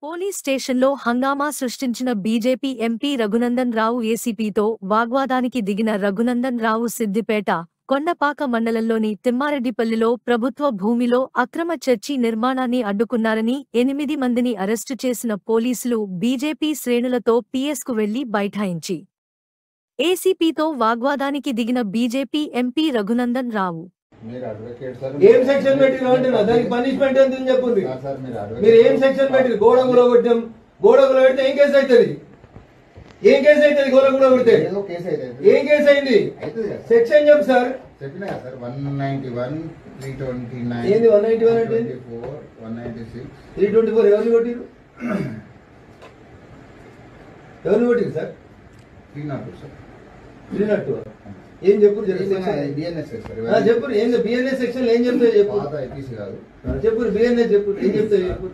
Police స్టేషన్లో హంగామా సృష్టించిన బీజేపీ ఎంపీ రఘునందన్ రావు ఏసీపీతో వాగ్వాదానికి దిగిన రఘునందన్ రావు సిద్దిపేట కొండపాక మండలంలోని తిమ్మారెడ్డిపల్లిలో ప్రభుత్వ భూమిలో అక్రమ చర్చి నిర్మాణాన్ని అడ్డుకున్నారని ఎనిమిది మందిని అరెస్టు చేసిన పోలీసులు బీజేపీ శ్రేణులతో పీఎస్కు వెళ్లి బైఠాయించి ఏసీపీతో వాగ్వాదానికి దిగిన బీజేపీ ఎంపీ రఘునందన్ రావు మీరు అడ్వకేట్ సార్ ఏం సెక్షన్ పెట్టిరు అంటున్నా దానికి పనిష్మెంట్ ఎంత ఉంది చెప్పుంది సార్, సార్ మీరు అడ్వకేట్ మీరు ఏం సెక్షన్ పెట్టిరు గోడ కూడా కొట్టాం గోడ కూడా పెడితే ఏం కేసు అవుతుంది ఏం కేసు అవుతుంది గోడ కూడా కొడితే ఏదో కేసు అయితే ఏం కేసు అయింది అవుతుంది కదా సార్. సెక్షన్ చెప్పు సార్ చెప్పినా కదా sir one ninety one three twenty nine ఏంది 191 అంటే? Twenty four one ninety six three twenty four ఎవరిని కొట్టిరు ఎవరిని కొట్టిరు sir three not two sir three not two ఏం చెప్పు డిఎన్ఎస్ సార్ చెప్పు ఏం బిఎన్ఎస్ సెక్షన్ ఏం చెప్తావు చెప్పు పాత ఐపీసీ కాదు ఆ, చెప్పు బిఎన్ఎస్ చెప్పు ఏం చెప్తావు చెప్పు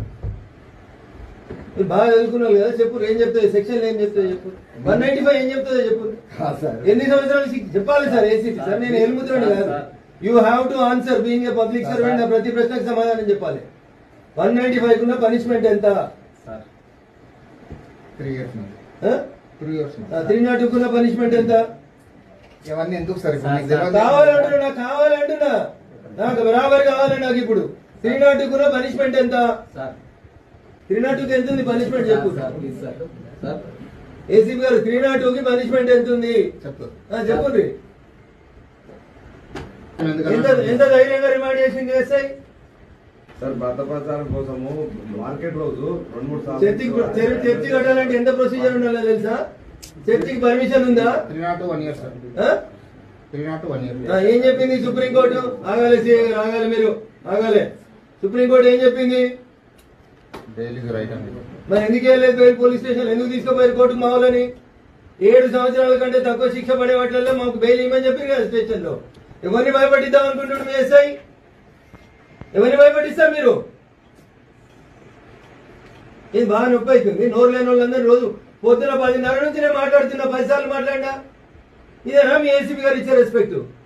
మీరు బాగా చదువుకున్నారు కదా చెప్పు ఏం చెప్తావు సెక్షన్ ఏం చెప్తావు చెప్పు వన్ నైన్టీ ఫైవ్ ఏం చెప్తుందో చెప్పు కాదు సార్ ఎన్ని సంవత్సరాలు శిక్ష- చెప్పాలి సార్ ఏసీపీ సార్ నేను ఎలుముతున్నాను కాదు you have to answer being a public servant నా ప్రతి ప్రశ్నకు సమాధానం చెప్పాలి వన్ నైన్టీ ఫైవ్ ఉన్న పనిష్మెంట్ ఎంత సార్ త్రీ ఇయర్స్ నుంచి త్రీ ఇయర్స్ త్రీ నాట్ ఉన్న పనిష్మెంట్ ఎంత ఇవన్నీ ఎందుకు సార్ ఇప్పుడు మీకు తెలియదు. కావాలంటున్నా నాకు కావాలంటున్నా నాకు బరాబర్ కావాలి నాకు ఇప్పుడు త్రీ నాట్ ఉన్న పనిష్మెంట్ ఎంత సార్ త్రీ నాట్ ఎంత ఉంది పనిష్మెంట్ చెప్పు sir please sir sir ACP గారు త్రీ నాట్ కి పనిష్మెంట్ ఎంత ఉంది చెప్తా ఆ, చెప్పుండ్రి ఎంత ఎందుకంటే ఎంత ధైర్యంగా రిమాండ్ చేసింది ఎస్ఐ సార్ భర్త ప్రచారం కోసము మార్కెట్ రోజు రెండు మూడు సార్లు చర్చికి చర్చి చర్చి కట్టాలంటే ఎంత ప్రొసీజర్ ఉండాలో తెలుసా చర్చికి పర్మిషన్ ఉందా three nought one year sir ఆ? త్రీ నాట్ వన్ ఇయర్ ఆ, ఏం చెప్పింది సుప్రీంకోర్టు ఆగాలి సిఐ గారు, ఆగాలి మీరు ఆగాలి సుప్రీంకోర్టు ఏం చెప్పింది డైలీ రైట్ అండి మరి ఎందుకు వెళ్ళలేదు బయట పోలీస్ స్టేషన్ ఎందుకు తీసుకుపోయారు కోర్టుకు మా వాళ్ళని ఏడు సంవత్సరాల కంటే తక్కువ శిక్ష పడే వాటిల్లో మాకు బెయిల్ ఇవ్వమని చెప్పారు కదా స్టేషన్ లో ఎవరిని భయపడిద్దాం అనుకుంటున్నాడు మీ ఎస్ఐ ఎవరిని భయపడిస్తా మీరు ఇది బాగా నొప్పి అవుతుంది నోరు లేని వాళ్ళందరూ రోజు పొద్దున పదిన్నర నుంచి నేను మాట్లాడుతున్నా పది సార్లు మాట్లాడినా ఇదేనా మీ ఏసీపీ గారు ఇచ్చే రెస్పెక్ట్